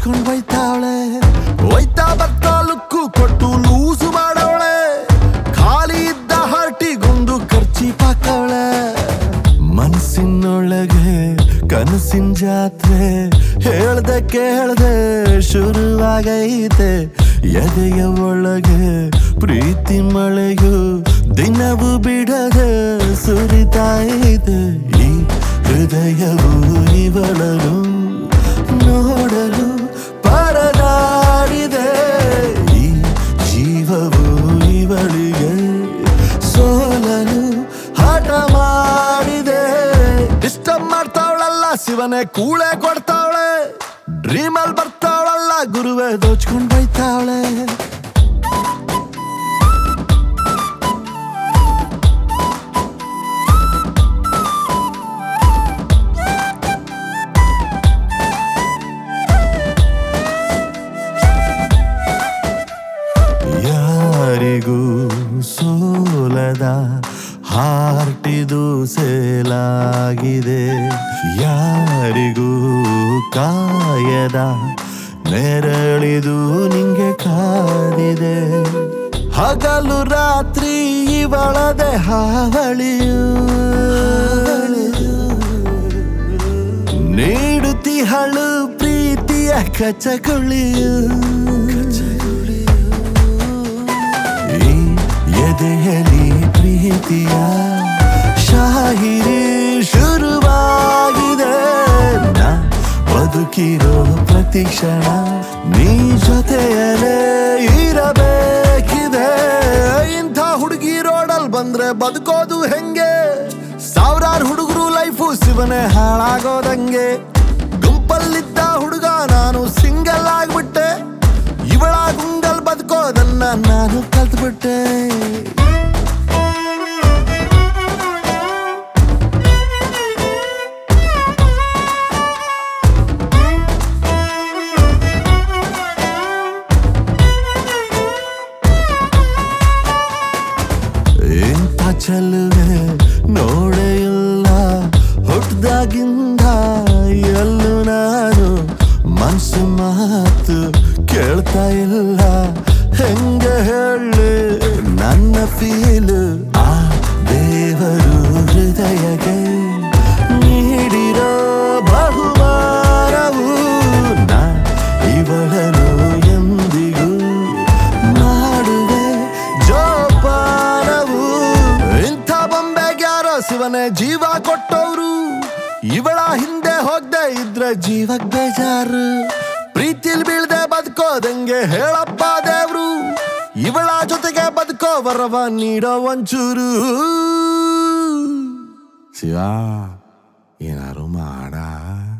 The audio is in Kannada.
ದೋಚ್ಕೊಂಡ್ ಬೈತಾವಳೆ ಒಯ್ತಾ ಬರ್ತಾ ಲುಕ್ಕು ಕೊಟ್ಟು ಲೂಸು ಮಾಡವಳೆ ಖಾಲಿ ಇದ್ದ ಹರ್ಟಿಗೊಂದು ಖರ್ಚಿ ಪಾಕವಳೆ ಮನಸ್ಸಿನೊಳಗೆ ಕನಸಿನ ಜಾತ್ರೆ ಹೇಳ್ದೆ ಕೇಳ್ದೆ ಶುರುವಾಗೈತೆ ಎದೆಯ ಒಳಗೆ ಪ್ರೀತಿ ಮಳೆಯು ದಿನವೂ ಬಿಡದೆ ಸುರಿತಾಯಿದೆ ಈ ಹೃದಯವು ಇವಳನು ನೋಡಲು ಪರದಾಡಿದೆ ಈ ಜೀವವು ಇವಳಿಗೆ ಸೋಲಲು ಹಠ ಮಾಡಿದೆ ಡಿಸ್ಟರ್ಬ್ ಮಾಡ್ತಾವಳಲ್ಲ ಶಿವನೇ ಕೂಳೆ ಕೊಡ್ತಾವಳೆ ಡ್ರೀಮಲ್ ಬರ್ತಾವಳಲ್ಲ ಗುರುವೇ ದೋಚ್ಕೊಂಡ್ ಬೈತಾವಳೆ ಯಾರಿಗೂ ಸೋಲದ ಹಾರ್ಟಿದು ಸೇಲಾಗಿದೆ ಯಾರಿಗೂ ಕಾಯದ ನೆರಳಿದು ನಿಂಗೆ ಕಾದಿದೆ ಹಗಲು ರಾತ್ರಿ ಇವಳದೆ ಹಾವಳಿಯು ನೀಡುತ್ತಿಹಳು ಪ್ರೀತಿಯ ಕಚಗುಳಿಯು ಈ ಎದೆಯಲಿ ಪ್ರೀತಿಯ ಶಾಹಿರಿ ಶುರುವಾಗಿದೆ ನಾ ಬದುಕಿರೋ ಪ್ರತಿ ಕ್ಷಣ ನೀ ಜೊತೆಯಲ್ಲೇ ಇರಬೇಕಿದೆ ಇಂಥ ಹುಡುಗಿ ರೋಡಲ್ ಬಂದ್ರೆ ಬದುಕೋದು ಹೆಂಗೆ ಸಾವಿರಾರು ಹುಡುಗರು ಲೈಫು ಶಿವನೇ ಹಾಳಾಗೋದಂಗೆ ಗುಂಪಲ್ಲಿದ್ದ ಹುಡುಗ ನಾನು ಸಿಂಗಲ್ ಆಗ್ಬಿಟ್ಟೆ ಇವಳ ಗುಂಗಲ್ ಬದುಕೋದನ್ನ ನಾನು ಕಲ್ತ್ಬಿಟ್ಟೆ ಇಂಥ ಚೆಲುವೆ ನೋಡೇ ಇಲ್ಲ ಹುಟ್ದಾಗಿಂದ ಎಲ್ಲೂ ನಾನು ಮನ್ಸು ಮಾತು ಕೇಳ್ತಾ ಇಲ್ಲ ಹೆಂಗೆ ಹೇಳಿ ನನ್ನ ಫೀಲು ಆ ದೇವರು ಹೃದಯಗೆ ನೀಡಿರೋ ಬಹುಮಾನವು ನಾ ಇವಳನು ಎಂದಿಗೂ ಮಾಡುವೆ ಜೋಪಾನವು ಇಂಥ ಬೊಂಬೆಗೆ ಯಾರೋ ಶಿವನೇ ಜೀವ ಕೊಟ್ಟವ್ರು ಇವಳ ಹಿಂದೆ ಹೋಗ್ದೆ ಇದ್ರೆ ಜೀವಕ್ ಬೇಜಾರು ಪ್ರೀತಿಲ್ ಬೀಳ್ದೆ ಬದುಕೋದಂಗೆ ಹೇಳಪ್ಪ ದೇವ್ರು ಇವಳ ಜೊತೆಗೆ ಬದುಕೋ ವರವ ನೀಡೋ ಒಂಚೂರು ಶಿವ ಏನಾರು ಮಾಡ